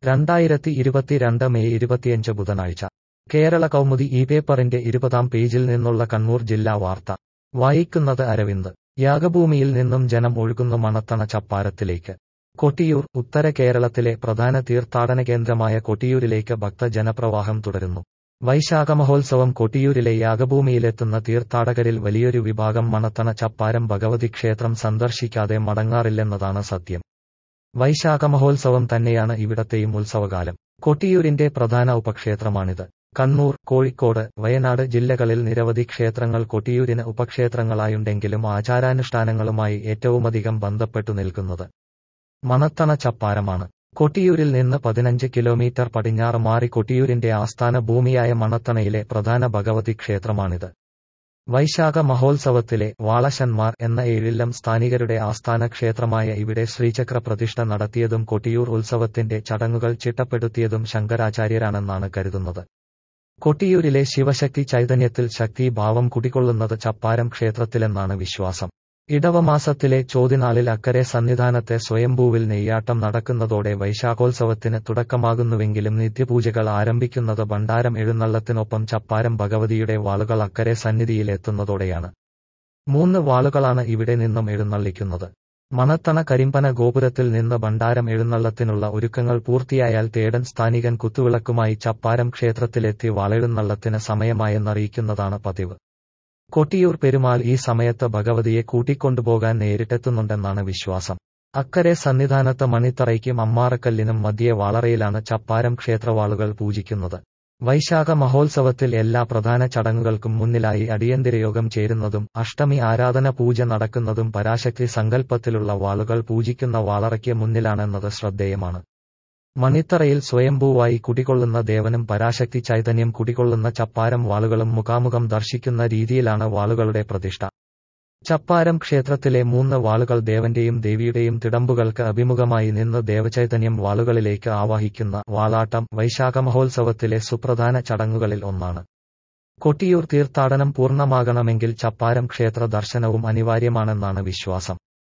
രണ്ടായിരത്തി ഇരുപത്തിരണ്ട് മെയ് ഇരുപത്തിയഞ്ച് ബുധനാഴ്ച കേരള കൗമുദി ഈ പേപ്പറിന്റെ ഇരുപതാം പേജിൽ നിന്നുള്ള കണ്ണൂർ ജില്ലാ വാർത്ത വായിക്കുന്നത് അരവിന്ദ് യാഗഭൂമിയിൽ നിന്നും ജനം ഒഴുകുന്നു മണത്തണ ചപ്പാരത്തിലേക്ക് കൊട്ടിയൂർ ഉത്തര കേരളത്തിലെ പ്രധാന തീർത്ഥാടന കേന്ദ്രമായ കൊട്ടിയൂരിലേക്ക് ഭക്തജനപ്രവാഹം തുടരുന്നു വൈശാഖ മഹോത്സവം കൊട്ടിയൂരിലെ യാഗഭൂമിയിലെത്തുന്ന തീർത്ഥാടകരിൽ വലിയൊരു വിഭാഗം മണത്തണ ചപ്പാരം ഭഗവതി ക്ഷേത്രം സന്ദർശിക്കാതെ മടങ്ങാറില്ലെന്നതാണ് സത്യം വൈശാഖ മഹോത്സവം തന്നെയാണ് ഇവിടത്തെയും ഉത്സവകാലം കൊട്ടിയൂരിന്റെ പ്രധാന ഉപക്ഷേത്രമാണിത് കണ്ണൂർ കോഴിക്കോട് വയനാട് ജില്ലകളിൽ നിരവധി ക്ഷേത്രങ്ങൾ കൊട്ടിയൂരിന് ഉപക്ഷേത്രങ്ങളായുണ്ടെങ്കിലും ആചാരാനുഷ്ഠാനങ്ങളുമായി ഏറ്റവുമധികം ബന്ധപ്പെട്ടു നിൽക്കുന്നത് മണത്തണ ചപ്പാരമാണ് കൊട്ടിയൂരിൽ നിന്ന് പതിനഞ്ച് കിലോമീറ്റർ പടിഞ്ഞാറ് മാറി കൊട്ടിയൂരിന്റെ ആസ്ഥാന ഭൂമിയായ മണത്തണയിലെ പ്രധാന ഭഗവതി ക്ഷേത്രമാണിത് വൈശാഖ മഹോത്സവത്തിലെ വാളശന്മാർ എന്ന ഏഴില്ലം സ്ഥാനികരുടെ ആസ്ഥാന ക്ഷേത്രമായ ഇവിടെ ശ്രീചക്ര പ്രതിഷ്ഠ നടത്തിയതും കൊട്ടിയൂർ ഉത്സവത്തിന്റെ ചടങ്ങുകൾ ചിട്ടപ്പെടുത്തിയതും ശങ്കരാചാര്യരാണെന്നാണ് കരുതുന്നത് കൊട്ടിയൂരിലെ ശിവശക്തി ചൈതന്യത്തിൽ ശക്തിഭാവം കുടികൊള്ളുന്നത് ചപ്പാരം ക്ഷേത്രത്തിലെന്നാണ് വിശ്വാസം ഇടവമാസത്തിലെ ചോതിനാളിൽ അക്കരെ സന്നിധാനത്തെ സ്വയംഭൂവിൽ നെയ്യാട്ടം നടക്കുന്നതോടെ വൈശാഖോത്സവത്തിന് തുടക്കമാകുന്നുവെങ്കിലും നിത്യപൂജകൾ ആരംഭിക്കുന്നത് ഭണ്ഡാരം എഴുന്നള്ളത്തിനൊപ്പം ചപ്പാരം ഭഗവതിയുടെ വാളുകൾ അക്കരെ സന്നിധിയിൽ എത്തുന്നതോടെയാണ് മൂന്ന് വാളുകളാണ് ഇവിടെ നിന്നും എഴുന്നള്ളിക്കുന്നത് മണത്തണ കരിമ്പന ഗോപുരത്തിൽ നിന്ന് ഭണ്ഡാരം എഴുന്നള്ളത്തിനുള്ള ഒരുക്കങ്ങൾ പൂർത്തിയായാൽ തേടൻ സ്ഥാനികൻ കുത്തുവിളക്കുമായി ചപ്പാരം ക്ഷേത്രത്തിലെത്തി വാളെഴുന്നള്ളത്തിന് സമയമായെന്നറിയിക്കുന്നതാണ് പതിവ് കൊട്ടിയൂർ പെരുമാൾ ഈ സമയത്ത് ഭഗവതിയെ കൂട്ടിക്കൊണ്ടുപോകാൻ നേരിട്ടെത്തുന്നുണ്ടെന്നാണ് വിശ്വാസം അക്കരെ സന്നിധാനത്ത് മണിത്തറയ്ക്കും അമ്മാറക്കല്ലിനും മധ്യേ വാളറയിലാണ് ചപ്പാരം ക്ഷേത്രവാളുകൾ പൂജിക്കുന്നത് വൈശാഖ മഹോത്സവത്തിൽ എല്ലാ പ്രധാന ചടങ്ങുകൾക്കും മുന്നിലായി അടിയന്തിരയോഗം ചേരുന്നതും അഷ്ടമി ആരാധന പൂജ നടക്കുന്നതും പരാശക്തി സങ്കല്പത്തിലുള്ള വാളുകൾ പൂജിക്കുന്ന വാളറയ്ക്ക് മുന്നിലാണെന്നത് ശ്രദ്ധേയമാണ് മണിത്തറയിൽ സ്വയംഭൂവായി കുടികൊള്ളുന്ന ദേവനും പരാശക്തി ചൈതന്യം കുടികൊള്ളുന്ന ചപ്പാരം വാളുകളും മുഖാമുഖം ദർശിക്കുന്ന രീതിയിലാണ് വാളുകളുടെ പ്രതിഷ്ഠ ചപ്പാരം ക്ഷേത്രത്തിലെ മൂന്ന് വാളുകൾ ദേവന്റെയും ദേവിയുടെയും തിടമ്പുകൾക്ക് അഭിമുഖമായി നിന്ന് ദേവചൈതന്യം വാളുകളിലേക്ക് ആവാഹിക്കുന്ന വാളാട്ടം വൈശാഖ മഹോത്സവത്തിലെ സുപ്രധാന ചടങ്ങുകളിൽ ഒന്നാണ് കൊട്ടിയൂർ തീർത്ഥാടനം പൂർണ്ണമാകണമെങ്കിൽ ചപ്പാരം ക്ഷേത്ര ദർശനവും അനിവാര്യമാണെന്നാണ് വിശ്വാസം